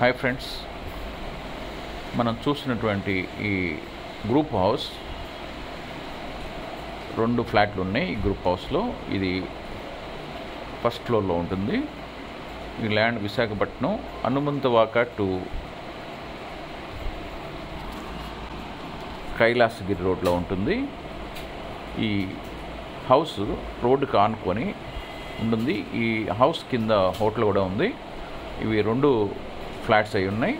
hi friends మనం చూసినటువంటి ఈ గ్రూప్ హౌస్ రెండు ఫ్లాట్లు ఉన్నాయి ఈ గ్రూప్ హౌస్లో ఇది ఫస్ట్ ఫ్లోర్లో ఉంటుంది ఈ ల్యాండ్ విశాఖపట్నం హనుమంతవాక టు కైలాసగిరి రోడ్లో ఉంటుంది ఈ హౌస్ రోడ్డుకి ఆనుకొని ఉంటుంది ఈ హౌస్ కింద హోటల్ కూడా ఉంది ఇవి రెండు ఫ్లాట్స్ అయి ఉన్నాయి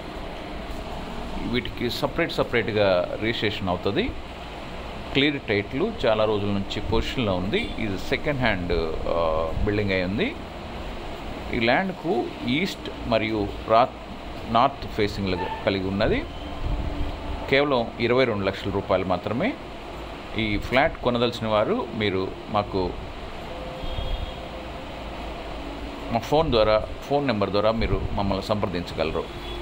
వీటికి సపరేట్ సపరేట్గా రిజిస్ట్రేషన్ అవుతుంది క్లియర్ టైట్లు చాలా రోజుల నుంచి పొజిషన్లో ఉంది ఇది సెకండ్ హ్యాండ్ బిల్డింగ్ అయి ఉంది ఈ ల్యాండ్కు ఈస్ట్ మరియు రా నార్త్ ఫేసింగ్ కలిగి ఉన్నది కేవలం ఇరవై రెండు లక్షల రూపాయలు మాత్రమే ఈ ఫ్లాట్ కొనదలిచిన వారు మీరు మాకు మా ఫోన్ ద్వారా ఫోన్ నెంబర్ ద్వారా మీరు మమ్మల్ని సంప్రదించగలరు